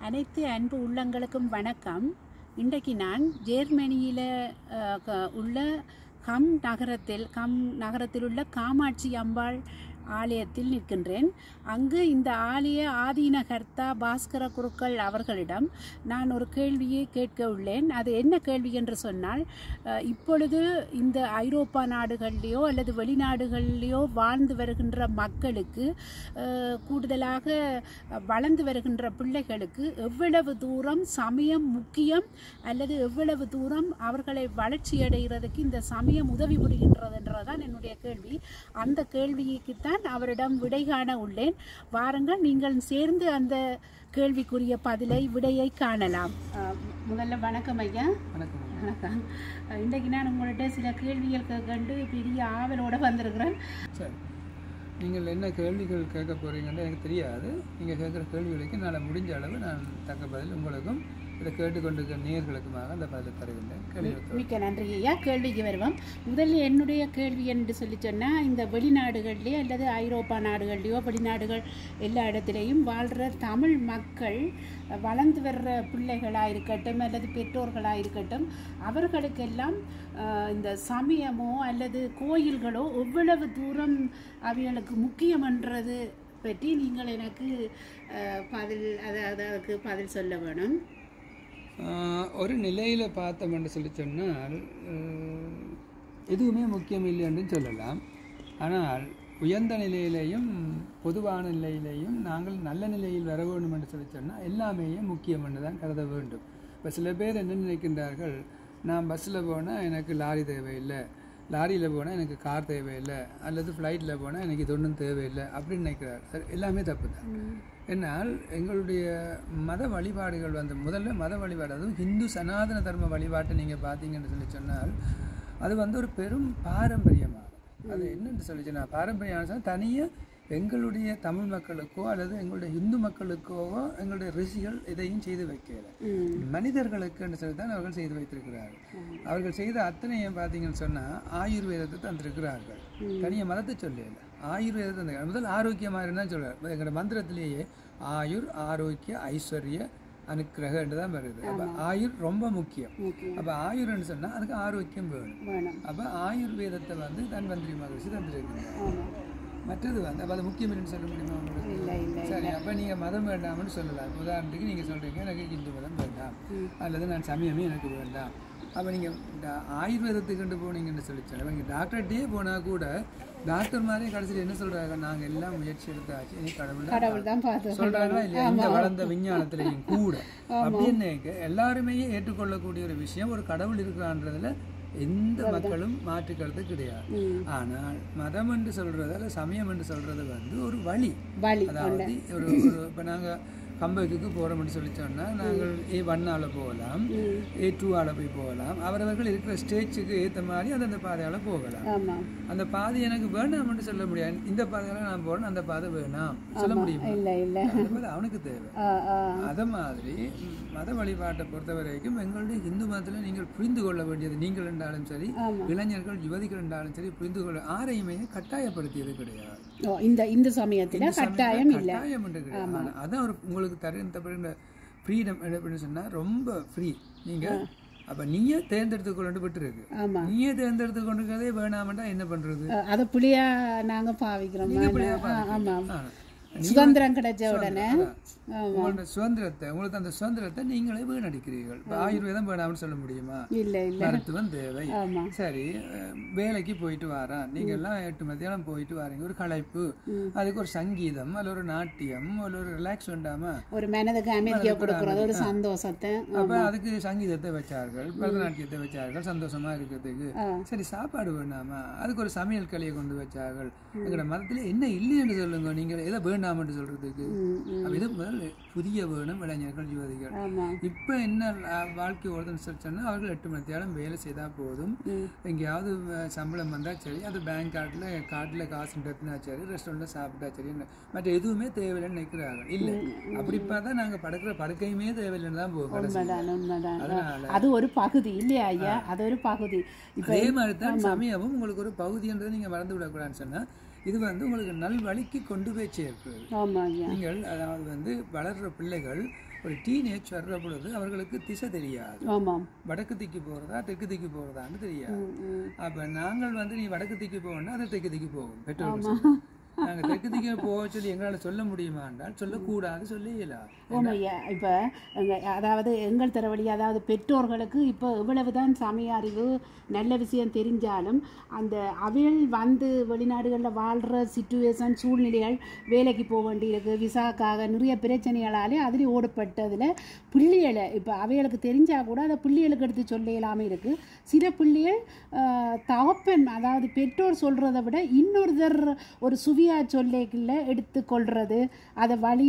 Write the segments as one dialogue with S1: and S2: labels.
S1: அனைத்து அன்பு உள்ளங்களுக்கும் வணக்கம் இன்றைக்கு நான் ஜெர்மனியில் உள்ள கம் நகரத்தில் கம் நகரத்தில் உள்ள காமாட்சி அம்பாள் ஆலயத்தில் நிற்கின்றேன் அங்கு இந்த ஆலய ஆதீன கர்த்தா பாஸ்கர குருக்கள் அவர்களிடம் நான் ஒரு கேள்வியை கேட்க உள்ளேன் அது என்ன கேள்வி என்று சொன்னால் அஹ், இப்பொழுது இந்த ஐரோப்பா நாடுகள்லேயோ அல்லது வெளிநாடுகள்லேயோ வாழ்ந்து வருகின்ற மக்களுக்கு அஹ், கூடுதலாக வளர்ந்து வருகின்ற பிள்ளைகளுக்கு எவ்வளவு தூரம் சமயம் முக்கியம் அல்லது எவ்வளவு தூரம் அவர்களை வளர்ச்சியடைகிறதுக்கு இந்த சமயம் உதவி புரிகின்றதுன்றதுதான் என்னுடைய கேள்வி அந்த கேள்விக்குத்தான் அவரிடம் விடை காண உள்ளேன் வாருங்கள் நீங்கள் சேர்ந்து அந்த கேள்விக்குரிய பதிலை விடையை காணலாம் அஹ், முதல்ல வணக்கம் ஐயா
S2: வணக்கம்
S1: வணக்கம் அஹ், இன்றைக்கு நான் உங்கள்கிட்ட சில கேள்விகள் கே- கண்டு பெரிய ஆவலோட வந்திருக்கிறேன்
S2: சரி நீங்கள் என்ன கேள்விகள் கேட்க போகிறீங்கன்னு எனக்கு தெரியாது நீங்கள் கேட்குற கேள்விகளுக்கு நான் முடிஞ்ச அளவு நான் தக்க பதில் உங்களுக்கும் இதை கேட்டுக்கொண்டிருக்கிற நேயர்களுக்குமாக அந்த பதிலை தருகின்றேன் கேள்வி
S1: மிக்க நன்றி ஐயா கேள்விக்கு வருவோம் முதல்ல என்னுடைய கேள்வி என்று சொல்லி சொன்னால் இந்த வெளிநாடுகள்லேயோ அல்லது ஐரோப்பா நாடுகள்லேயோ வெளிநாடுகள் எல்லா இடத்துலையும் வாழ்கிற தமிழ் மக்கள் வளர்ந்து வர்ற பிள்ளைகளாக இருக்கட்டும் அல்லது பெற்றோர்களாக இருக்கட்டும் அவர்களுக்கெல்லாம் அஹ், இந்த சமயமோ அல்லது கோயில்களோ எவ்வளவு தூரம் அவைகளுக்கு முக்கியம்ன்றது பற்றி நீங்கள் எனக்கு அஹ், பதில் அதாவது அதுக்கு பதில் சொல்ல வேணும்
S2: ஆஹ், ஒரு நிலையில் பார்த்தோம்னு சொல்லி சொன்னால் ஆஹ், எதுவுமே முக்கியம் இல்லைன்னு சொல்லலாம் ஆனால் உயர்ந்த நிலையிலையும் பொதுவான நிலையிலையும் நாங்கள் நல்ல நிலையில் வர வேண்டும் என்று சொல்லி சொன்னால் எல்லாமே முக்கியம் என்று தான் கருத வேண்டும் இப்போ சில பேர் என்ன நினைக்கின்றார்கள் நான் பஸ்ஸில் போனால் எனக்கு லாரி தேவையில்லை லாரியில் போனால் எனக்கு கார் தேவையில்லை அல்லது ஃப்ளைட்டில் போனால் எனக்கு இது ஒன்றும் தேவையில்லை அப்படின்னு நினைக்கிறார் சரி எல்லாமே தப்பு தான் என்னால் எங்களுடைய மத வழிபாடுகள் வந்து முதல்ல மத வழிபாடு அதுவும் ஹிந்து சனாதன தர்ம வழிபாட்டை நீங்கள் பார்த்தீங்கன்னு சொல்லி சொன்னால் அது வந்து ஒரு பெரும் பாரம்பரியமாகும் அது என்னன்னு சொல்லி சொன்னால் பாரம்பரியம் தனியாக எங்களுடைய தமிழ் மக்களுக்கோ அல்லது எங்களுடைய இந்து மக்களுக்கோ எங்களுடைய ரிஷிகள் இதையும் செய்து வைக்கல மனிதர்களுக்குன்னு சொல்லி தான் அவர்கள் செய்து வைத்திருக்கிறார்கள் அவர்கள் செய்த அத்தனையும் பார்த்தீங்கன்னு சொன்னால் ஆயுர்வேதத்தை தந்திருக்கிறார்கள் தனியாக மதத்தை சொல்லல ஆயுர்வேதத்தை தந்து முதல் ஆரோக்கியமாக இருந்தால் சொல்கிறார் எங்களோட மந்திரத்திலேயே ஆயுர் ஆரோக்கிய ஐஸ்வர்ய அனுக்கிரக என்று தான் வருது அப்போ ஆயுர் ரொம்ப முக்கியம்
S1: முக்கியம்
S2: அப்போ ஆயுர்னு சொன்னால் அதுக்கு ஆரோக்கியம் வேணும்
S1: வேணும்
S2: அப்போ ஆயுர்வேதத்தை வந்து தன்வந்திரி மகரிஷி தந்திருக்கிறார்
S1: ஆமாம்
S2: மற்றது வந்து அப்போ அது முக்கியம் இல்லைன்னு சொல்ல முடியுமா உங்களுக்கு
S1: இல்லை இல்லை
S2: சரி அப்போ நீங்கள் மதம் வேண்டாம்னு சொல்லலாம் உதாரணத்துக்கு நீங்கள் சொல்கிறீங்க எனக்கு இந்து மதம் வேண்டாம் அல்லது நான் சமயமே எனக்கு வேண்டாம் அப்போ நீங்கள் இந்த ஆயுர்வேதத்துக்கு போனீங்கன்னு சொல்லி சொல்லுவாங்க நீங்கள் டாக்டர்கிட்டயே போனால் கூட டாக்டர் மாதிரி கடைசியில் என்ன சொல்கிறாங்க நாங்கள் எல்லாம் முயற்சி எடுத்தாச்சு இனி கடவுள் தான்
S1: கடவுள் தான் பார்த்து
S2: சொல்றாங்களா இல்லையா இந்த வளர்ந்த விஞ்ஞானத்திலையும் கூட அப்படின்னு எல்லாருமே ஏற்றுக்கொள்ளக்கூடிய ஒரு விஷயம் ஒரு கடவுள் இருக்கிறான்றதுல எந்த மக்களும் மாற்று கருத்து கிடையாது ஆனால் மதம் என்று சொல்றது அல்ல சமயம் என்று சொல்றது வந்து ஒரு வழி
S1: வலி
S2: அதாவது ஒரு ஒரு இப்போ நாங்கள் கம்பெனிக்கு போகிறோம்னு சொல்லி சொன்னால் நாங்கள் ஏ ஒன்னால போகலாம் ஏ டூவால் போய் போகலாம் அவரவர்கள் இருக்கிற ஸ்டேஜுக்கு ஏற்ற மாதிரி அந்தந்த பாதையால் போகலாம்
S1: ஆமாம்
S2: அந்த பாதை எனக்கு வேணாம்னு சொல்ல முடியாது இந்த பாதையால நான் போறேன் அந்த பாதை வேணாம் சொல்ல முடியுமா
S1: இல்லை இல்லை
S2: அது மாதிரி அவனுக்கு தேவை
S1: ஆ ஆ
S2: அத மாதிரி ம், மத வழிபாட்டை பொறுத்த வரைக்கும் எங்களுடைய இந்து மதத்தில் நீங்கள் புரிந்து கொள்ள வேண்டியது நீங்கள் என்றாலும் சரி இளைஞர்கள் யுவதிகள் என்றாலும் சரி புரிந்து கொள்ள ஆரையுமே கட்டாயப்படுத்தியது கிடையாது
S1: ஓ இந்த இந்து சமயத்தில் கட்டாயம் இல்லை
S2: கட்டாயம் என்று கிடையாது ஆனா, அதான் ஒரு உங்களுக்கு தருகின்ற ஃப்ரீடம் அப்படின்னு சொன்னா ரொம்ப ஃப்ரீ நீங்க அப்ப நீயே தேர்ந்தெடுத்து கொண்டு விட்டு இருக்கு
S1: ஆமாம்
S2: நீயே தேர்ந்தெடுத்து கொண்டு இருக்கதே வேணாமட்டா என்ன பண்றது
S1: அதை புளியா நாங்கள் பாவிக்கிறோம்
S2: இப்படியா
S1: ஆ, ஆமாம்
S2: ஆ.
S1: சுதந்திரம் கிடைச்ச உடனே
S2: உங்களோட சுதந்திரத்தை உங்களுக்கு அந்த சுதந்திரத்தை நீங்களே வீணடிக்கிறீர்கள் இப்ப ஆயுர்வேதம் வேணாம்னு சொல்ல முடியுமா
S1: இல்லை இல்லை
S2: மருத்துவம் தேவை
S1: ஆமாம்
S2: சரி அஹ், வேலைக்கு போயிட்டு வாரான் நீங்க எல்லாம் எட்டு மத்தியானம் போயிட்டு வாரீங்க ஒரு களைப்பு அதுக்கு ஒரு சங்கீதம் அல்ல ஒரு நாட்டியம் அல்ல ஒரு ரிலாக்ஸ் வேண்டாமா
S1: ஒரு மனதுக்கு அமைதியை கொடுக்குறது ஒரு சந்தோஷத்தை
S2: அப்ப அதுக்கு சங்கீதத்தை வச்சார்கள் பரதநாட்டியத்தை வச்சார்கள் சந்தோஷமா இருக்கிறதுக்கு சரி சாப்பாடு வேணாமா அதுக்கு ஒரு சமையல் கலையை கொண்டு வச்சார்கள் எங்களோட மதத்துல என்ன இல்லைன்னு சொல்லுங்க நீங்க எதை வேண்டாம்னு சொல்றதுக்கு அப்ப இது முதல் புதிய வேணும் இளைஞர்கள் யுவதிகள்
S1: ஆமாம்
S2: இப்ப என்ன அஹ், வாழ்க்கை ஓடுதுன்னு சொல்லி சொன்னா அவர்கள் எட்டு மணி நேரம் வேலை செய்தா போதும் எங்கேயாவது அஹ், சம்பளம் வந்தா சரி அது பேங்க் கார்டில் கார்டில் காசு கட்டினா சரி ரெஸ்டாரண்ட்ல சாப்பிட்டா சரி மற்ற எதுவுமே தேவையில்லைன்னு நினைக்கிறார்கள் இல்லை அப்படி பார்த்தா நாங்க படுக்கிற படுக்கையுமே தேவையில்லைன்னு தான் போகும் கடைசியில.
S1: உண்மைதான் உண்மைதான்
S2: அதனால
S1: அது ஒரு பகுதி இல்லையா ஐயா அது ஒரு பகுதி இப்போ
S2: அதே மாதிரி தான் சமயமும் உங்களுக்கு ஒரு பகுதின்றதை நீங்க மறந்து விடக்கூடாதுன்னு சொன்னா இது வந்து உங்களுக்கு நல் வழிக்கு கொண்டு போய் சேர்க்கிறது
S1: ஆமாம் ஐயா
S2: நீங்கள் அதாவது வந்து வளர்ற பிள்ளைகள் ஒரு டீனேஜ் வர்ற பொழுது அவர்களுக்கு திசை தெரியாது
S1: ஆமாம்
S2: வடக்கு திக்கி போகிறதா தெற்கு திக்கி போகிறதான்னு தெரியாது
S1: ம், ம்.
S2: அப்போ நாங்கள் வந்து நீ வடக்கு திக்கி போகணும்னா அது தெற்கு திக்கி போகும் பெற்றோர்கள் நாங்கள் தெற்கு திக்கி போக சொல்லி எங்களால் சொல்ல முடியுமா என்றால் சொல்லக்கூடாது சொல்ல இயலாது
S1: ஓமையா இப்போ அதாவது எங்கள் தரவழி அதாவது பெற்றோர்களுக்கு இப்போ எவ்வளவுதான் சமய அறிவு நல்ல விஷயம் தெரிஞ்சாலும் அந்த அவைகள் வந்து வெளிநாடுகளில் வாழ்கிற சுச்சுவேஷன் சூழ்நிலைகள் வேலைக்கு போக வேண்டியிருக்கு விசாக்காக நிறைய பிரச்சனைகளாலே அதில் ஓடப்பட்டதில் பிள்ளைகளை இப்போ அவைகளுக்கு தெரிஞ்சால் கூட அதை பிள்ளைகளுக்கு எடுத்து சொல்ல இல்லாமல் இருக்குது சில பிள்ளைகள் ஆஹ், தகப்பன் அதாவது பெற்றோர் சொல்கிறத விட இன்னொருத்தர் ஒரு சுவியா சொல்லைக்குள்ள எடுத்துக்கொள்றது அதை வழி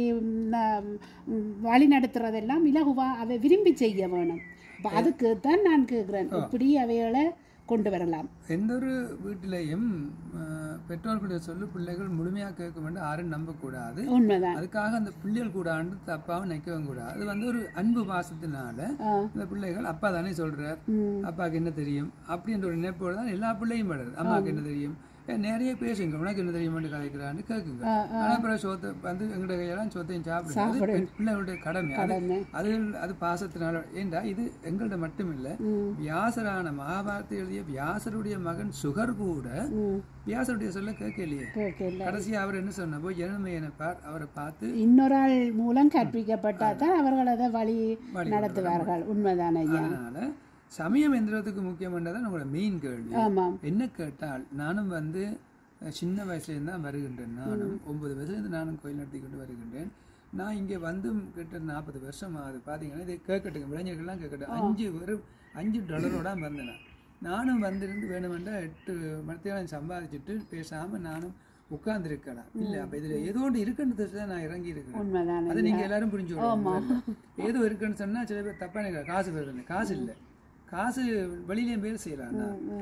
S1: ம், ம், வழி நடத்துறதெல்லாம் இலகுவா அவை விரும்பி செய்ய வேணும் அப்ப அதுக்கு தான் நான் கேட்குறேன் இப்படி அவைகளை கொண்டு வரலாம்
S2: எந்த ஒரு வீட்டிலையும் அஹ், பெற்றோர்களுடைய சொல்லு பிள்ளைகள் முழுமையாக கேட்க வேண்டும் யாரும் நம்பக்கூடாது
S1: உண்மைதான்
S2: அதுக்காக அந்த பிள்ளைகள் கூட ஆண்டு தப்பாவும் நிற்கவும் கூடாது அது வந்து ஒரு அன்பு பாசத்தினால
S1: ஆ.
S2: இந்த பிள்ளைகள் அப்பா தானே சொல்றார்
S1: ம்.
S2: அப்பாவுக்கு என்ன தெரியும் அப்படின்ற ஒரு நினைப்போடு தான் எல்லா பிள்ளையும் படுது அம்மாவுக்கு என்ன தெரியும் ஏ, நிறைய பேசுங்க உனக்கு என்ன தெரியுமான்னு கதைக்கிறான்னு கேட்குங்க ஆனா அப்புறம் சோத்தை வந்து எங்கள்கிட்ட கையெல்லாம் சோத்தையும் சாப்பிடுங்க அது பெண் பிள்ளைகளுடைய கடமை அது
S1: கடமை.
S2: அது அது பாசத்தினால ஏண்டா இது எங்கள்ட்ட மட்டும் இல்லை வியாசரான மகாபாரத்தை எழுதிய வியாசருடைய மகன் சுகர் கூட
S1: ம்.
S2: வியாசருடைய சொல்ல கேட்கலையே
S1: கேட்கல
S2: கடைசியா அவர் என்ன சொன்ன போய் ஜனமையனை பார் அவரை பார்த்து
S1: இன்னொரு ஆள் மூலம் கற்பிக்கப்பட்டால் தான் அவர்கள் அதை வழி நடத்துவார்கள் உண்மைதான் ஐயா
S2: அதனால சமயம் எந்திரத்துக்கு முக்கியமானதான் உங்களோட மெயின் கேள்வி
S1: ஆமாம்
S2: என்ன கேட்டால் நானும் வந்து அஹ், சின்ன வயசுலேருந்து தான் வருகின்றேன் நானும் ஒன்பது வயசுலேருந்து நானும் கோயில் நடத்தி கொண்டு வருகின்றேன் நான் இங்கே வந்து கிட்ட நாற்பது வருஷம் ஆகுது பார்த்தீங்கன்னா இது கேட்கட்டுங்க இளைஞர்கள்லாம் கேட்கட்டும் அஞ்சு வெறும் அஞ்சு டாலரோட வந்தேன் நான். நானும் வந்திருந்து வேணுமெண்டா எட்டு மத்தியானம் சம்பாதிச்சுட்டு பேசாமல் நானும் உட்கார்ந்துருக்கலாம் இல்லை அப்போ இதில் ஏதோ ஒன்று இருக்குன்னு தெரிஞ்சு தான் நான் இறங்கி இருக்கிறேன்
S1: உண்மைதான்
S2: அதை நீங்க எல்லாரும் புரிஞ்சு ஏதோ இருக்குன்னு சொன்னா சில பேர் தப்பா நினைக்கிற காசு வருதுன்னு காசு இல்லை காசு வெளியிலேயும் பேர் செய்யலாம்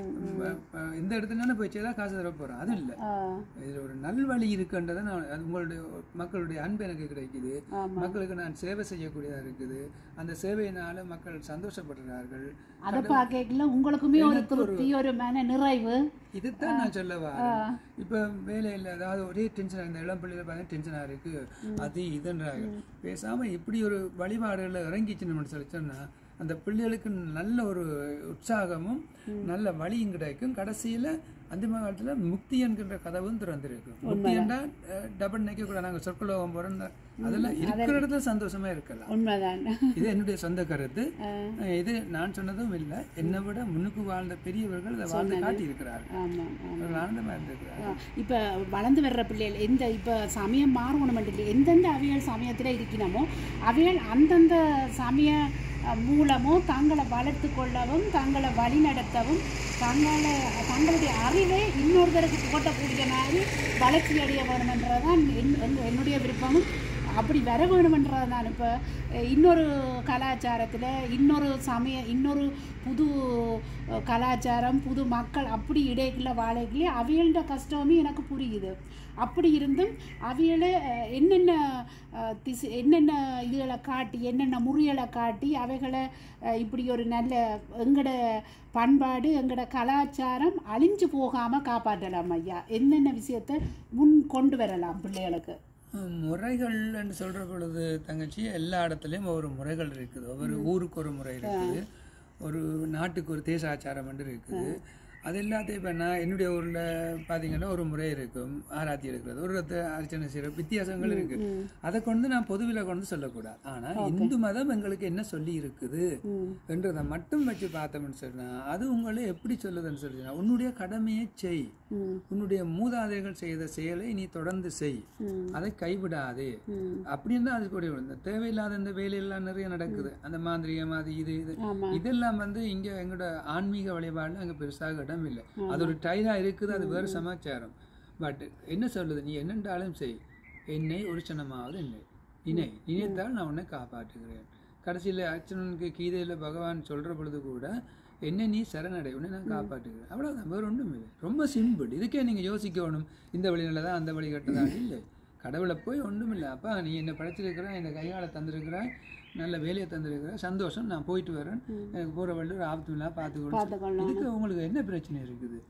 S2: இந்த இடத்துல போய் செய்தா காசு தர போறோம் அது இல்லை
S1: ஆ
S2: இதுல ஒரு நல்வழி இருக்குன்றதை நான் அது உங்களுடைய மக்களுடைய அன்பு எனக்கு கிடைக்குது மக்களுக்கு நான் சேவை செய்யக்கூடியதா இருக்குது அந்த சேவையினால மக்கள் சந்தோஷப்படுறார்கள்
S1: அதை பார்க்கல உங்களுக்குமே ஒரு திருப்தி ஒரு மன நிறைவு
S2: இதுதான் நான் சொல்ல வரேன் இப்ப வேலையில் அதாவது ஒரே டென்ஷனாக இந்த இளம் பிள்ளைகளை பார்த்தா டென்ஷனாக இருக்கு அது இதுன்றாங்க பேசாம இப்படி ஒரு வழிபாடுகளில் இறங்கிச்சுன்னு சொல்லி சொன்னா அந்த பிள்ளைகளுக்கு நல்ல ஒரு உற்சாகமும் நல்ல வழியும் கிடைக்கும் கடைசியில அந்த காலத்துல முக்தி என்கின்ற கதவும் திறந்திருக்கும் முக்தி என்றால் டபுள் நினைக்க கூட நாங்கள் சொற்குலோகம் போறோம் அதெல்லாம் இருக்கிற இடத்துல சந்தோஷமா இருக்கலாம்
S1: உண்மைதான்
S2: இது என்னுடைய சொந்த கருத்து அஹ் இது நான் சொன்னதும் இல்லை என்னை விட முன்னுக்கு வாழ்ந்த பெரியவர்கள் அதை வாழ்ந்து காட்டி இருக்கிறார்கள்
S1: ஆமாம் ஆமாம்
S2: ஆனந்தமா இருந்திருக்கிறார்கள்
S1: இப்போ வளர்ந்து வர்ற பிள்ளைகள் எந்த இப்போ சமயம் மாறணும் இல்லை எந்தெந்த அவியல் சமயத்தில் இருக்கணுமோ அவியல் அந்தந்த சமய அஹ், மூலமோ தங்களை வளர்த்து கொள்ளவும் தங்களை வழிநடத்தவும் தங்களை தங்களுடைய அறிவை இன்னொருத்தருக்கு போட்டக்கூடிய மாதிரி வளர்ச்சி அடைய வேணுமென்றதான் என் என்- என்னுடைய விருப்பமும் அப்படி வர வேணுமென்றது நான் இப்போ இன்னொரு கலாச்சாரத்தில் இன்னொரு சமய இன்னொரு புது அஹ், கலாச்சாரம் புது மக்கள் அப்படி இடைக்குள்ள வாழைக்குள்ளே அவியல்ட கஷ்டமே எனக்கு புரியுது அப்படி இருந்தும் அவியலை அஹ், என்னென்ன அஹ், திசை என்னென்ன இதுகளை காட்டி என்னென்ன முறியலை காட்டி அவைகளை அஹ், இப்படி ஒரு நல்ல எங்கட பண்பாடு எங்கட கலாச்சாரம் அழிஞ்சு போகாமல் காப்பாற்றலாம் ஐயா என்னென்ன விஷயத்தை முன் கொண்டு வரலாம் பிள்ளைகளுக்கு
S2: உம், முறைகள் என்று சொல்ற பொழுது தங்கச்சி எல்லா இடத்துலையும் ஒவ்வொரு முறைகள் இருக்குது ஒவ்வொரு ஊருக்கு ஒரு முறை இருக்குது ஒரு நாட்டுக்கு ஒரு தேசாச்சாரம் என்று இருக்குது அது எல்லாத்தையும் இப்போ நான் என்னுடைய ஊரில் பார்த்தீங்கன்னா ஒரு முறை இருக்கும் ஆராத்தி எடுக்கிறது ஒரு இடத்துல அர்ச்சனை செய்கிற வித்தியாசங்கள் இருக்கு அதை கொண்டு நான் பொதுவில் கொண்டு சொல்லக்கூடாது ஆனால் இந்து மதம் எங்களுக்கு என்ன சொல்லி இருக்குது என்றதை மட்டும் வச்சு பார்த்தோம்னு சொன்னா அது உங்களை எப்படி சொல்லுதுன்னு சொல்லிச்சுன்னா உன்னுடைய கடமையை செய்
S1: ம்
S2: உன்னுடைய மூதாதைகள் செய்த செயலை நீ தொடர்ந்து செய்
S1: ம்.
S2: அதை கைவிடாதே
S1: ம்
S2: அப்படின்னு தான் அது கூட இந்த தேவையில்லாத இந்த வேலையெல்லாம் நிறைய நடக்குது அந்த மாந்திரிகம் அது இது இது
S1: ஆமாம்
S2: இதெல்லாம் வந்து இங்க எங்களோட ஆன்மீக வழிபாடுல அங்க பெருசாக இடம் இல்லை அது ஒரு டைலா இருக்குது அது வேறு சமாச்சாரம் பட் என்ன சொல்லுது நீ என்னென்றாலும் செய் என்னை ஒரு சனமாவது இல்லை இணை இணைத்தால் நான் உன்னை காப்பாற்றுகிறேன் கடைசியில் அர்ச்சனனுக்கு கீதையில பகவான் சொல்ற பொழுது கூட என்ன நீ சரணடை உன்னை நான் காப்பாற்றுகிறேன் அவ்வளவுதான் வேறு ஒன்றும் இல்லை ரொம்ப சிம்பிள் இதுக்கே நீங்க யோசிக்கணும் இந்த வழி நல்லதா அந்த வழி கெட்டதா இல்லை கடவுளை போய் ஒன்றும் இல்லை அப்பா நீ என்னை படைச்சிருக்கிறாய் இந்த கையாள தந்திருக்கிறாய் நல்ல வேலையை தந்திருக்கிறாய் சந்தோஷம் நான் போயிட்டு வரேன் எனக்கு போகிற வழி ஒரு ஆபத்து இல்லாம பார்த்துக்கணும்
S1: பார்த்துக்கொள்ளணும்.
S2: இதுக்கு உங்களுக்கு என்ன பிரச்சனை இருக்குது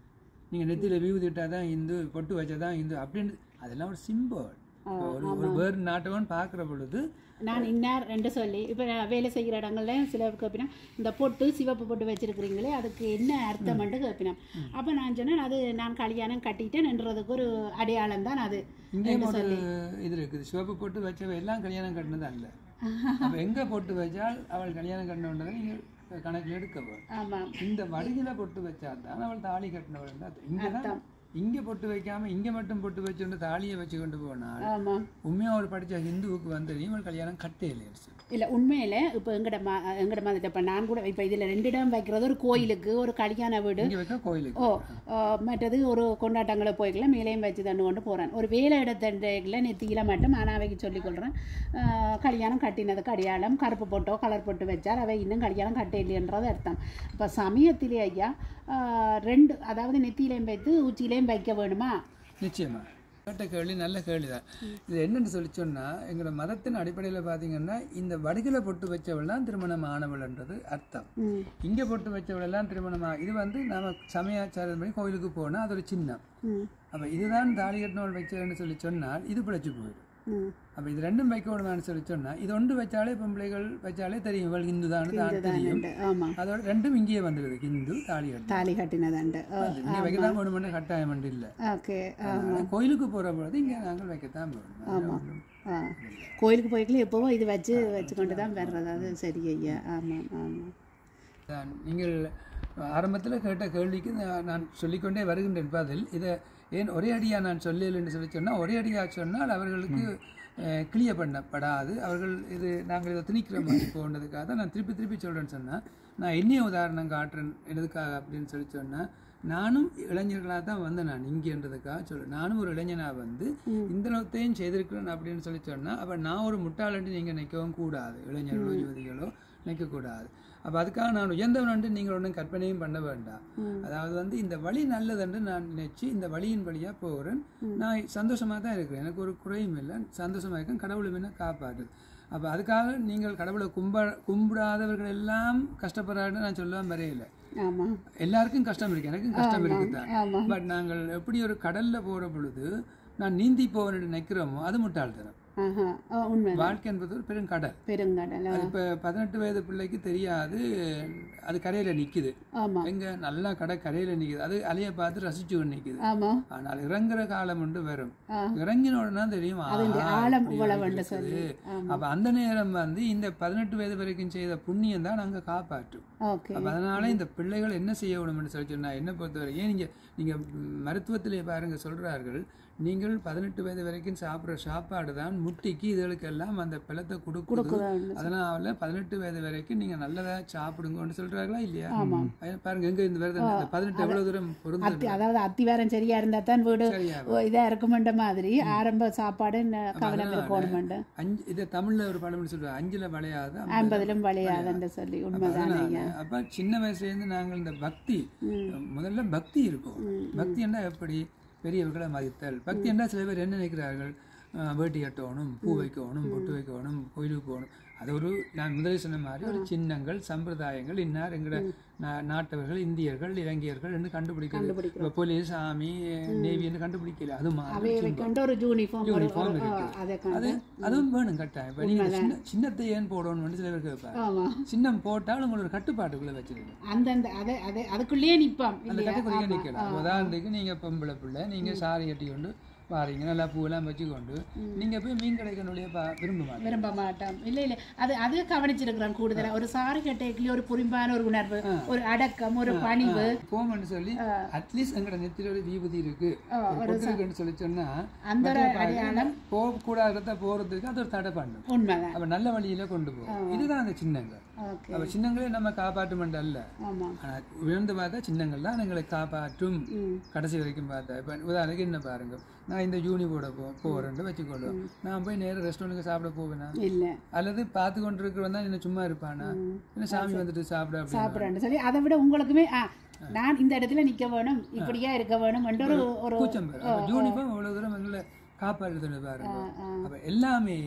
S2: நீங்கள் நெத்தியில் வியூ திட்டால் தான் இந்து பொட்டு வச்சா தான் இந்து அப்படின்னு அதெல்லாம் ஒரு சிம்பிள் ஒரு ஒரு வேறு நாட்டவன் பார்க்குற பொழுது
S1: நான் இன்னார் ரெண்டு சொல்லி இப்போ வேலை செய்கிற இடங்கள்ல சில கேட்பினா இந்த பொட்டு சிவப்பு பொட்டு வச்சிருக்கிறீங்களே அதுக்கு என்ன அர்த்தம்ன்ட்டு கேட்பினா அப்போ நான் சொன்னேன் அது நான் கல்யாணம் கட்டிட்டேன்ன்றதுக்கு ஒரு அடையாளம் தான் அது
S2: இங்கேயும் ஒரு இது இருக்குது சிவப்பு பொட்டு வச்சவ எல்லாம் கல்யாணம் கட்டினது அல்ல அப்போ எங்கே பொட்டு வச்சால் அவள் கல்யாணம் கட்டினவன்றதை நீங்கள் கணக்கில் எடுக்க வேணும்
S1: ஆமாம்
S2: இந்த வடிகில பொட்டு வச்சால் தான் அவள் தாலி கட்டினவள் தான் இங்கே தான் இங்கே பொட்டு வைக்காம இங்கே மட்டும் பொட்டு வச்சுட்டு தாலியை வச்சு கொண்டு போனால்
S1: ஆமாம்
S2: உண்மையாக ஒரு படித்த ஹிந்துவுக்கு வந்து இவள் கல்யாணம் கட்டையில்
S1: இல்லை உண்மையில் இப்போ எங்கட மா எங்கட மாதிரி இப்போ நான் கூட இப்போ இதில் ரெண்டு இடம் வைக்கிறது ஒரு கோயிலுக்கு ஒரு கல்யாண வீடு
S2: இங்கே வைக்க கோயிலுக்கு
S1: ஓ ஆ, மற்றது ஒரு கொண்டாட்டங்களை போய்க்கலாம் மேலேயும் வச்சு தண்டு கொண்டு போகிறேன் ஒரு வேலை இடத்தண்டையில் நெத்தியில் மட்டும் அனாவைக்கு சொல்லிக் கொள்கிறேன் கல்யாணம் கட்டினதுக்கு அடையாளம் கருப்பு போட்டோ கலர் போட்டு வச்சால் அவை இன்னும் கல்யாணம் கட்டையில்லைன்றது அர்த்தம் இப்போ சமயத்திலே ஐயா ஆ, ரெண்டு அதாவது நெத்தியிலையும் வைத்து உச்சியிலையும் வைக்க வேணுமா
S2: நிச்சயமா கேட்ட கேள்வி நல்ல கேள்வி தான் இது என்னன்னு சொல்லி சொன்னால் எங்களோட மதத்தின் அடிப்படையில் பார்த்தீங்கன்னா இந்த வடிகளை பொட்டு வச்சவள் தான் திருமணம் ஆனவள்ன்றது அர்த்தம்
S1: ம்
S2: இங்கே பொட்டு வச்சவள் எல்லாம் திருமணமா இது வந்து நாம சமயாச்சாரம் பண்ணி கோயிலுக்கு போனால் அது ஒரு சின்னம்
S1: ம்
S2: அப்போ இதுதான் தாலி கட்டினவள் வச்சவள்னு சொல்லி சொன்னால் இது பிழைச்சி போயிடும்
S1: ம்
S2: அப்போ இது ரெண்டும் வைக்க விடுமான்னு சொல்லி சொன்னால் இது ஒன்று வச்சாலே பொம்பளைகள் வச்சாலே தெரியும் இவள் இந்து தான் தான் தெரியும்
S1: உண்டு ஆமாம்
S2: அதோட ரெண்டும் இங்கேயே வந்துடுது இந்து தாலி கட்டு
S1: தாலி கட்டினதாண்டு
S2: இங்கே வைக்கத்தான் வேணுமென்று கட்டாயம் ஒன்று இல்லை
S1: ஓகே
S2: அதனால கோயிலுக்கு போகிற பொழுது இங்கே நாங்கள் வைக்கத்தான் வேணும்
S1: ஆ கோயிலுக்கு போய்க்கல எப்போவோ இது வச்சு வச்சு கொண்டு தான் வர்றது அது சரி ஐயா ஆமாம் ஆமாம்
S2: தான் நீங்கள் ஆரம்பத்தில் கேட்ட கேள்விக்கு நான் நான் சொல்லிக்கொண்டே வருகின்றேன் பதில் இதை ஏன் ஒரே அடியாக நான் சொல்லலைன்னு சொல்லி சொன்னால் ஒரே அடியாக சொன்னால் அவர்களுக்கு கிளிய பண்ணப்படாது அவர்கள் இது நாங்கள் இதை திணிக்கிற மாதிரி போனதுக்காக தான் நான் திருப்பி திருப்பி சொல்கிறேன்னு சொன்னால் நான் என்னைய உதாரணம் காட்டுறேன் எதுக்காக அப்படின்னு சொல்லி சொன்னால் நானும் இளைஞர்களாக தான் வந்தேன் நான் இங்கேன்றதுக்காக சொல்கிறேன் நானும் ஒரு இளைஞனாக வந்து இந்த நோத்தையும் செய்திருக்கிறேன் அப்படின்னு சொல்லி சொன்னால் அப்போ நான் ஒரு முட்டாளன்ட்டு நீங்கள் நிற்கவும் கூடாது இளைஞர்களோ யுவதிகளோ நிற்கக்கூடாது அப்போ அதுக்காக நான் உயர்ந்தவன் நீங்கள் ஒன்றும் கற்பனையும் பண்ண வேண்டாம் அதாவது வந்து இந்த வழி நல்லதுன்னு நான் நினைச்சு இந்த வழியின் வழியாக போகிறேன் நான் சந்தோஷமாக தான் இருக்கிறேன் எனக்கு ஒரு குறையும் இல்லை சந்தோஷமாக இருக்கேன் கடவுளும் என்ன காப்பாற்று அப்போ அதுக்காக நீங்கள் கடவுளை கும்ப கும்பிடாதவர்கள் எல்லாம் கஷ்டப்படுறாருன்னு நான் சொல்ல வரையில
S1: ஆமாம்
S2: எல்லாருக்கும் கஷ்டம் இருக்கு எனக்கும் கஷ்டம் இருக்குது தான்
S1: ஆமாம்
S2: பட் நாங்கள் எப்படி ஒரு கடல்ல போகிற பொழுது நான் நீந்தி போவேன்னு நினைக்கிறோமோ அது முட்டாள்தனம்
S1: ஆஹா ஆ, உண்மை
S2: வாழ்க்கை என்பது ஒரு பெரும் கடல்
S1: பெருங்கடல்
S2: அது இப்போ பதினெட்டு வயது பிள்ளைக்கு தெரியாது அது கரையில் நிற்குது
S1: ஆமாம்
S2: எங்க நல்லா கடை கரையில் நிற்குது அது அலையை பார்த்து ரசிச்சு நிற்குது
S1: ஆமாம்
S2: ஆனால் இறங்குற காலம் உண்டு வரும்
S1: ஆ.
S2: இறங்கின உடனே தெரியும்
S1: அதனுடைய
S2: ஆஹா,
S1: ஆழம்
S2: இப்படி
S1: இவ்வளவு
S2: இருக்குது.
S1: சொல்லி ஆமாம்
S2: அப்ப அந்த நேரம் வந்து இந்த பதினெட்டு வயது வரைக்கும் செய்த புண்ணியம் தான் நாங்க காப்பாற்றும்
S1: ஓகே
S2: அப்ப அதனால இந்த பிள்ளைகள் என்ன செய்ய வேணும்னு சொல்லி சொன்னா என்ன பொறுத்தவரை ஏன் நீங்க நீங்க மருத்துவத்திலே பாருங்க சொல்றார்கள் நீங்கள் பதினெட்டு வயது வரைக்கும் சாப்பிட்ற சாப்பாடு தான் முட்டிக்கு இதுகளுக்கெல்லாம் அந்த பழத்தை கொடுக்குது
S1: கொடுக்குறாங்க
S2: அதனால பதினெட்டு வயது வரைக்கும் நீங்க நல்லதா சாப்பிடுங்கன்னு சொல்றாங்களா இல்லையா
S1: ஆமாம்.
S2: அது பாருங்க எங்க இந்த வருது இந்த பதினெட்டு எவ்வளவு தூரம் பொருந்து
S1: அத்தி அதாவது அத்திவாரம் சரியா இருந்தா தான் வீடு
S2: சரியா
S1: ஓ, இதா இருக்குமென்ற மாதிரி ஆரம்ப சாப்பாடு ந- கவனம் இருக்கணுமெண்டு
S2: அஞ்சு இதை தமிழ்ல ஒரு பழமொழி சொல்லுவாங்க அஞ்சுல வளையாத
S1: ஐம்பதிலும் விளையாதுன்னு சொல்லி உண்மைதான் ஐயா
S2: அப்ப சின்ன வயசுல இருந்து நாங்கள் இந்த பக்தி முதல்ல பக்தி இருக்கும் பக்தி என்ன எப்படி பெரியவர்களை மதித்தல் பக்தி என்ன சில பேர் என்ன நினைக்கிறார்கள் அஹ் வேட்டி கட்டணும் பூ வைக்கணும் பொட்டு வைக்கணும் கோயிலுக்கு போகணும் அது ஒரு நான் முதலில் சொன்ன மாதிரி ஒரு சின்னங்கள் சம்பிரதாயங்கள் இன்னார் எங்கட நா- நாட்டவர்கள் இந்தியர்கள் இலங்கையர்கள் என்று கண்டுபிடிக்கிறது இப்போ போலீஸ் ஆர்மி நேவி என்று கண்டுபிடிக்கல அது மாதிரி
S1: அவைகளை கண்டு ஒரு யூனிஃபார்ம் ஒரு
S2: யூனிஃபார்ம்
S1: ஒரு-
S2: இருக்கு.
S1: அதை
S2: அது
S1: கண்டு
S2: அதுவும் வேணும் கட்டாயம் இப்போ நீங்கள் சின்ன சின்னத்தை ஏன் போடணும்னு சில பேர் கேட்பாங்க
S1: ஆமா
S2: சின்னம் போட்டால் உங்களோட கட்டுப்பாட்டுக்குள்ள வச்சிருக்கணும்
S1: அந்தந்த அதை அதை அதுக்குள்ளேயே நிப்போம்
S2: அந்த
S1: இல்லையா
S2: கட்டுக்குள்ளே நிற்கலாம் உதாரணத்துக்கு நீங்க பொம்பளை பிள்ளை நீங்க சாரி கட்டி கொண்டு வாரீங்க நல்லா பூவெல்லாம் வச்சுக்கொண்டு நீங்க போய் மீன் கிடைக்கணுடைய விரும்ப மாட்டீங்க
S1: விரும்ப மாட்டோம் இல்ல இல்ல அது அது கவனிச்சிருக்கிறேன் கூடுதலா ஒரு சாரி கட்டைக்குள்ளே ஒரு புரிம்பான ஒரு உணர்வு ஒரு அடக்கம் ஒரு பணிவு
S2: போமன்னு சொல்லி அட்லீஸ்ட் எங்கட நெத்தில ஒரு விபூதி இருக்கு ஒரு பொட்டு இருக்குன்னு சொல்லி சொன்னா
S1: அந்த ஒரு
S2: மற்றவங்க
S1: அடையாளம்
S2: போகக்கூடாத இடத்த போறதுக்கு அது ஒரு தடை பண்ணும்
S1: உண்மைதான்
S2: அப்ப நல்ல வழியில கொண்டு போகும் இதுதான் அந்த சின்னங்கள்
S1: ஓகே
S2: அப்ப சின்னங்களே நம்ம காப்பாற்றும் அல்ல
S1: ஆமா
S2: ஆனா உயர்ந்து பார்த்தா சின்னங்கள் தான் எங்களை காப்பாற்றும்
S1: ம்
S2: கடைசி வரைக்கும் பார்த்தா இப்போ உதாரணத்துக்கு என்ன பாருங்க நான் இந்த யூனி போட போ போகிறேன்னு வச்சுக்கொள்ளும் நான் போய் நேரா ரெஸ்டாரண்ட்டுக்கு சாப்பிட போவேனா
S1: இல்ல
S2: அல்லது பார்த்து கொண்டு இருக்கிறவன் தான் என்ன சும்மா இருப்பானா என்ன சாமி வந்துட்டு சாப்பிட அப்படி
S1: சாப்பிட்றேன்னு சொல்லி அதை விட உங்களுக்குமே ஆ, நான் இந்த இடத்துல நிக்க வேணும் இப்படியா இருக்க வேணும் என்ற ஒரு ஒரு
S2: கூச்சம் பேர் அப்போ யூனிஃபார்ம் அவ்வளோ தூரம் எங்களை காப்பாற்றுறது பாருங்க
S1: ஆ,
S2: அப்போ எல்லாமே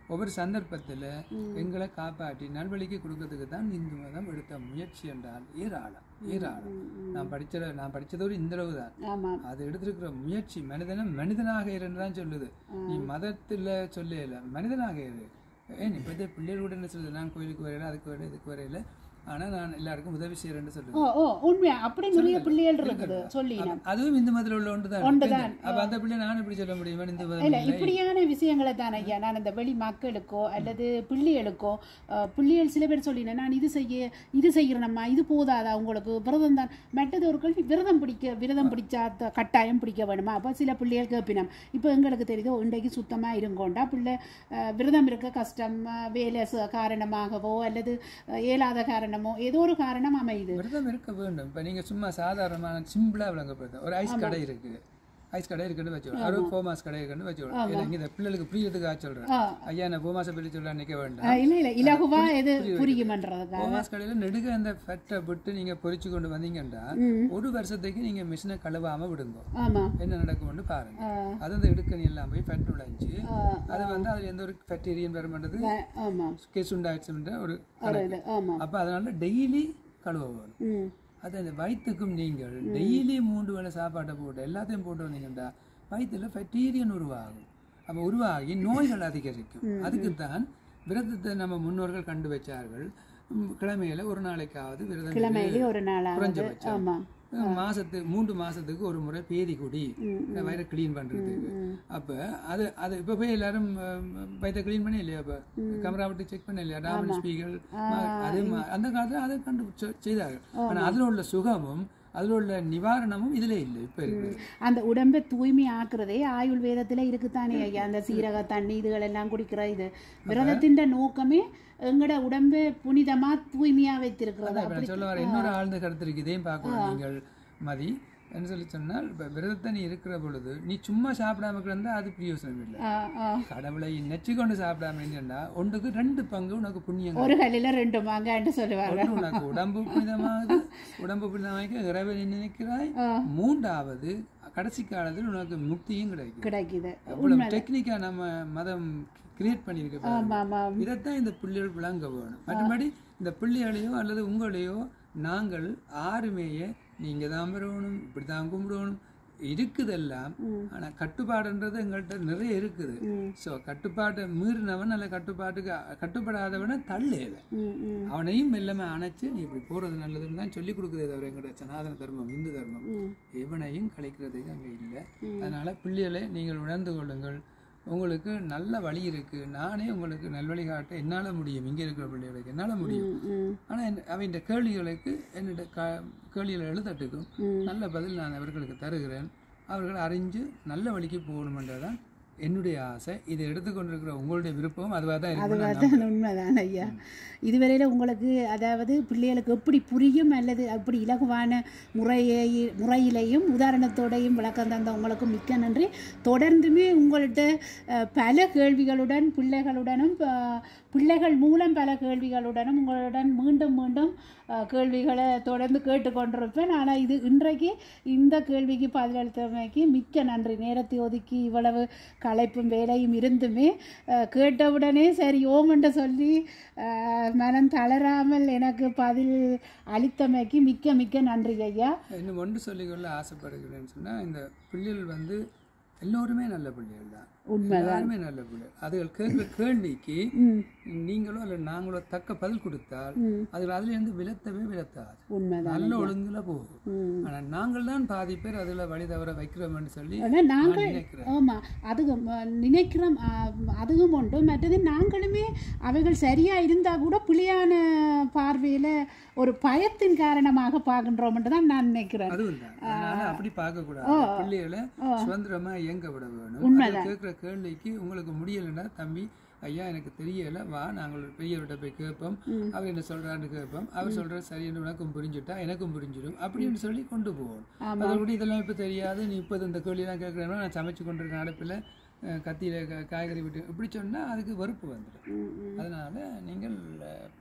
S2: ஒவ்வொரு சந்தர்ப்பத்தில் எங்களை காப்பாற்றி நல்வழிக்கு கொடுக்கறதுக்கு தான் இந்து மதம் எடுத்த முயற்சி என்றால் ஏராளம் ஏராளம் நான் படிச்ச நான் படிச்சதோடு இந்த அளவு தான்
S1: ஆமாம்
S2: அது எடுத்திருக்கிற முயற்சி மனிதனை மனிதனாக இருந்து தான் சொல்லுது நீ மதத்தில் சொல்லல மனிதனாக இரு ஏன் இப்போதே பிள்ளைகள் கூட என்ன சொல்லுது நான் கோயிலுக்கு வரையில அதுக்கு வரையில இதுக்கு வரையில ஆனா நான் எல்லாருக்கும் உதவி செய்யறேன்னு சொல்லுது
S1: ஓ ஓ உண்மையா அப்படி நிறைய பிள்ளைகள் இருக்குது சொல்லினோம்
S2: அதுவும் இந்த மதத்தில் உள்ள ஒன்று தான்
S1: ஒன்றுதான்.
S2: அப்ப அந்த பிள்ளை நான் எப்படி சொல்ல முடியும் இந்த மதம்
S1: இல்ல
S2: இல்லை.
S1: இப்படியான விஷயங்களை தான் ஐயா நான் இந்த வெளி மக்களுக்கோ அல்லது பிள்ளைகளுக்கோ அஹ், பிள்ளைகள் சில பேர் சொல்லினேன் நான் இது செய்ய இது செய்கிறேனம்மா இது போதாதா உங்களுக்கு விரதம் தான் மற்றது ஒரு கேள்வி விரதம் பிடிக்க விரதம் பிடிச்சா த- கட்டாயம் பிடிக்க வேணுமா அப்போ சில பிள்ளைகள் கேட்பினோம் இப்போ எங்களுக்கு தெரியுதோ இன்றைக்கு சுத்தமாக இருங்கோண்டா பிள்ளை அஹ், விரதம் இருக்க கஷ்டம் அஹ், வேலை ச- காரணமாகவோ அல்லது அஹ், இயலாத காரணமோ ஏதோ ஒரு காரணம் அமையுது
S2: விரதம் இருக்க வேண்டும் இப்ப நீங்க சும்மா சாதாரணமான சிம்பிளா விளங்கப்படுது ஒரு ஐஸ் கடை இருக்கு ஐஸ் கடை இருக்குன்னு வச்சுக்கோங்க ஒரு ஃபோமாஸ் கடை இருக்குன்னு வச்சுக்கோங்க எனக்கு இந்த பிள்ளைகளுக்கு புரியறதுக்காக சொல்றேன்
S1: ஆ.
S2: ஐயா நான் ஃபோமாஸை பற்றி சொல்ல நிக்க வேண்டாம்
S1: அஹ், இல்ல இல்ல இலகுவா எது புரியுமன்றதுக்காக
S2: ஃபோமாஸ் கடையில நெடுக அந்த ஃபெட்டை விட்டு நீங்க பொரிச்சு கொண்டு வந்தீங்கன்னா ஒரு வருஷத்துக்கு நீங்க மிஷினை கழுவாம விடுங்க
S1: ஆமா
S2: என்ன நடக்கும்னு பாருங்க
S1: அஹ்,
S2: அது அந்த இடுக்கணி எல்லாம் போய் ஃபெட் நுழைஞ்சு
S1: அஹ்,
S2: அது வந்து அதுல எந்த ஒரு ஃபெக்டீரியன் வருமானது
S1: அஹ், ஆமா
S2: கேஸ் உண்டாயிடுச்சுன்ற ஒரு
S1: ஒரு இது ஆமா
S2: அப்ப அதனால டெய்லி கழுவ வேணும்
S1: ம்
S2: அது அந்த வயிற்றுக்கும் நீங்கள் டெய்லி மூன்று வேளை சாப்பாட்டை போட்டு எல்லாத்தையும் போட்டு வந்தீங்கன்னா வயிற்றுல ஃபெக்டீரியன் உருவாகும் அப்போ உருவாகி நோய்கள் அதிகரிக்கும் அதுக்கு தான் விரதத்தை நம்ம முன்னோர்கள் கண்டு வச்சார்கள் ம், கிழமையில ஒரு நாளைக்காவது விரதம்
S1: கிழமையிலே ஒரு நாளாவது
S2: குறைஞ்சபட்சம்.
S1: ஆமா
S2: மாசத்து மூன்று மாசத்துக்கு ஒரு முறை பேதி குடி
S1: ம்,
S2: இந்த வயிறை க்ளீன் பண்றதுக்கு
S1: ம்.
S2: அப்ப அது அது இப்ப போய் எல்லாரும் அஹ், வயித்தை க்ளீன் பண்ணி இல்லையா இப்ப கேமரா விட்டு செக் பண்ண இல்லையா டாமன் ஸ்பீக்கர் அது மா- அந்த காலத்துல அதை கண்டு செ- செய்தார்கள் ஆனா அதுல உள்ள சுகமும் அதுல உள்ள நிவாரணமும் இதுல இல்லை இப்ப இருக்கு
S1: அந்த உடம்பை தூய்மை ஆக்குறதே ஆயுள் வேதத்துல இருக்குதானே ஐயா அந்த சீரக தண்ணி இதுகள் எல்லாம் குடிக்கிற இது விரதத்தின் நோக்கமே எங்கட உடம்பை புனிதமா தூய்மையா வைத்திருக்கிறது
S2: இப்ப நான் சொல்ல வர இன்னொரு ஆழ்ந்த கருத்து இருக்கு இதையும் பார்க்கணும் நீங்கள் மதி என்ன சொல்லி சொன்னால் இப்ப விரதத்தை நீ இருக்கிற பொழுது நீ சும்மா சாப்பிடாம கிடந்தா அது பிரயோசனம் இல்லை
S1: ஆ, ஆ.
S2: கடவுளை நெச்சு கொண்டு சாப்பிடாம இருந்தா ஒன்றுக்கு ரெண்டு பங்கு உனக்கு புண்ணியம்
S1: ஒரு கல்லில ரெண்டு மாங்கான்னு சொல்லுவாங்க
S2: ஒன்று உனக்கு உடம்பு புனிதமாகுது உடம்பு புனிதமாக்க இறைவனை நினைக்கிறாய்
S1: ஆ.
S2: மூன்றாவது கடைசி காலத்தில் உனக்கு முக்தியும் கிடைக்கும்
S1: கிடைக்குது
S2: அவ்வளவு டெக்னிக்கா நம்ம மதம் கிரியேட் பண்ணியிருக்க பாருங்க.
S1: ஆமா ஆமா
S2: இதைத்தான் இந்த பிள்ளைகள் விளங்க வேணும் மற்றபடி இந்த பிள்ளைகளையோ அல்லது உங்களையோ நாங்கள் ஆறுமேய நீங்க தான் வரணும் இப்படி தான் கும்பிடணும் இருக்குதெல்லாம் ஆனா கட்டுப்பாடுன்றது எங்கள்கிட்ட நிறைய இருக்குது
S1: ம்.
S2: ஸோ கட்டுப்பாட்டை மீறினவன் அல்ல கட்டுப்பாட்டுக்கு கட்டுப்படாதவனை தள்ளேவன்
S1: ம் ம்
S2: அவனையும் மெல்லமே அணைச்சு நீ இப்படி போறது நல்லதுன்னு தான் சொல்லி கொடுக்குதே தவிர எங்களுடைய சனாதன தர்மம் இந்து தர்மம்
S1: ம்.
S2: எவனையும் கலைக்கிறதுக்கு அங்கே இல்லை அதனால பிள்ளைகளை நீங்கள் உணர்ந்து கொள்ளுங்கள் உங்களுக்கு நல்ல வழி இருக்கு நானே உங்களுக்கு நல்வழி காட்ட என்னால முடியும் இங்க இருக்கிற பிள்ளைகளுக்கு என்னால முடியும்
S1: ம், ம்.
S2: ஆனா என்- அவன் கேள்விகளுக்கு என்னோட க கேள்விகள் எழுதட்டுக்கும்
S1: ம்.
S2: நல்ல பதில் நான் அவர்களுக்கு தருகிறேன் அவர்கள் அறிஞ்சு நல்ல வழிக்கு போகணுமென்றதான் என்னுடைய ஆசை இதை எடுத்துக்கொண்டிருக்கிற உங்களுடைய விருப்பம் அதுவாக தான் இருக்கும் நான்
S1: அதுதான் உண்மைதான் ஐயா இதுவரையில் உங்களுக்கு அதாவது பிள்ளைகளுக்கு எப்படி புரியும் அல்லது அப்படி இலகுவான முறையை முறையிலையும் உதாரணத்தோடையும் விளக்கம் தந்த உங்களுக்கு மிக்க நன்றி தொடர்ந்துமே உங்கள்கிட்ட அஹ், பல கேள்விகளுடன் பிள்ளைகளுடனும் அஹ், பிள்ளைகள் மூலம் பல கேள்விகளுடனும் உங்களுடன் மீண்டும் மீண்டும் அஹ், கேள்விகளை தொடர்ந்து கேட்டுக்கொண்டிருப்பேன் ஆனால் இது இன்றைக்கு இந்த கேள்விக்கு பதிலளித்தமைக்கு மிக்க நன்றி நேரத்தை ஒதுக்கி இவ்வளவு களைப்பும் வேலையும் இருந்துமே அஹ், கேட்டவுடனே சரி ஓமென்று சொல்லி அஹ், மனம் தளராமல் எனக்கு பதில் அளித்தமைக்கு மிக்க மிக்க நன்றி ஐயா
S2: இன்னும் ஒன்று சொல்லிக்கொள்ள ஆசைப்படுகிறேன்னு சொன்னா இந்த பிள்ளைகள் வந்து எல்லோருமே நல்ல பிள்ளைகள் தான்
S1: உண்மை
S2: எல்லாருமே நல்ல பிள்ளைகள் அதுகள் கேட்கிற கேள்விக்கு
S1: ம்
S2: நீங்களோ அல்ல நாங்களோ தக்க பதில் கொடுத்தால்
S1: ம்
S2: அதுல அதுல இருந்து விலத்தவே விலத்தாது
S1: உண்மைதான்
S2: நல்ல ஒழுங்குல போகும்
S1: ம்
S2: ஆனா நாங்கள் தான் பாதி பேர் அதுல வழி தவற வைக்கிறோம்னு சொல்லி
S1: ஆனால் நாங்கள்
S2: நான் நினைக்கிறேன்
S1: ஆமாம் அதுவும் அஹ், நினைக்கிறோம் அஹ், அதுவும் உண்டு மற்றது நாங்களுமே அவைகள் சரியா இருந்தா கூட பிள்ளையான பார்வையில ஒரு பயத்தின் காரணமாக பார்க்கின்றோம்னு தான் நான் நினைக்கிறேன்
S2: அதுவும் தான் அதனால அப்படி பார்க்க கூடாது பிள்ளைகளை சுதந்திரமா இயங்க விட வேணும் அது கேட்கிற கேள்விக்கு உங்களுக்கு முடியலைன்னா தம்பி ஐயா எனக்கு தெரியல வா நாங்கள் ஒரு பெரியவர்கிட்ட போய் கேட்போம் அவர் என்ன சொல்றான்னு கேட்போம் அவர் சொல்றது சரின்னு உனக்கும் புரிஞ்சுட்டா எனக்கும் புரிஞ்சிடும் அப்படின்னு சொல்லி கொண்டு போவோம் அதோட இதெல்லாம் இப்ப தெரியாது நீ இப்போ இந்த கேள்வியெல்லாம் கேட்குறேன்னா நான் சமைச்சு கொண்டிருக்க அடுப்பில் கத்தியில க- காய்கறி விட்டு இப்படி சொன்னா அதுக்கு வெறுப்பு வந்துடும்
S1: ம், ம்.
S2: அதனால நீங்கள் அஹ்,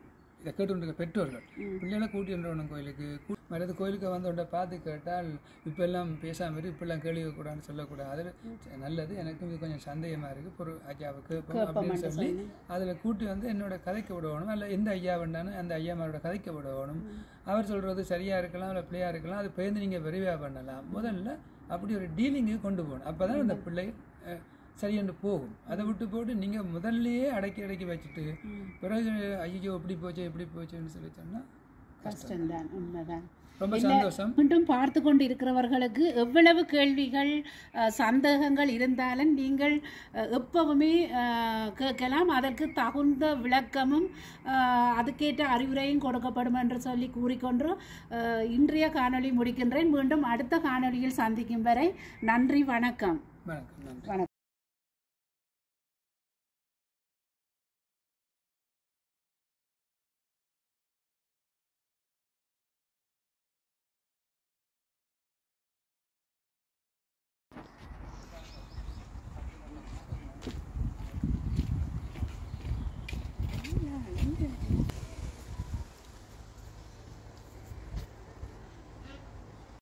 S2: இதை கேட்டுருக்க பெற்றோர்கள் பிள்ளைகளை கூட்டிட்டு வரணும் கோயிலுக்கு கூ- மற்றது கோயிலுக்கு வந்து உடனே பார்த்து கேட்டால் இப்போ எல்லாம் பேசாமல் இரு இப்பெல்லாம் கேள்வி கூடாதுன்னு சொல்லக்கூடாது அதில் நல்லது எனக்கும் இது கொஞ்சம் சந்தேகமாக இருக்குது ஒரு ஐயாவுக்கு அப்படின்னு சொல்லி அதில் கூட்டி வந்து என்னோட கதைக்க விடணும் அல்ல எந்த ஐயா வேண்டாலும் அந்த ஐயாமாரோட கதைக்க விடணும் அவர் சொல்கிறது சரியாக இருக்கலாம் இல்லை பிள்ளையாக இருக்கலாம் அது பேருந்து நீங்கள் விரைவாக பண்ணலாம் முதல்ல அப்படி ஒரு டீலிங்கு கொண்டு போகணும் அப்போ தான் அந்த பிள்ளை அஹ், சரியென்று போகும் அதை விட்டு போட்டு நீங்கள் முதல்லயே அடக்கி அடக்கி வச்சுட்டு பிறகு ஐயோ இப்படி போச்சு இப்படி போச்சுன்னு சொல்லி சொன்னால்
S1: கஷ்டம்தான் உண்மைதான்
S2: ரொம்ப சந்தோஷம்
S1: மீண்டும் பார்த்து கொண்டு இருக்கிறவர்களுக்கு எவ்வளவு கேள்விகள் அஹ், சந்தேகங்கள் இருந்தாலும் நீங்கள் அஹ், எப்பவுமே அஹ், கேட்கலாம் அதற்கு தகுந்த விளக்கமும் அஹ், அதுக்கேற்ற அறிவுரையும் கொடுக்கப்படும் என்று சொல்லி கூறிக்கொண்டு அஹ், இன்றைய காணொளி முடிக்கின்றேன் மீண்டும் அடுத்த காணொளியில் சந்திக்கும் வரை நன்றி வணக்கம்
S2: வணக்கம் நன்றி
S1: வணக்கம்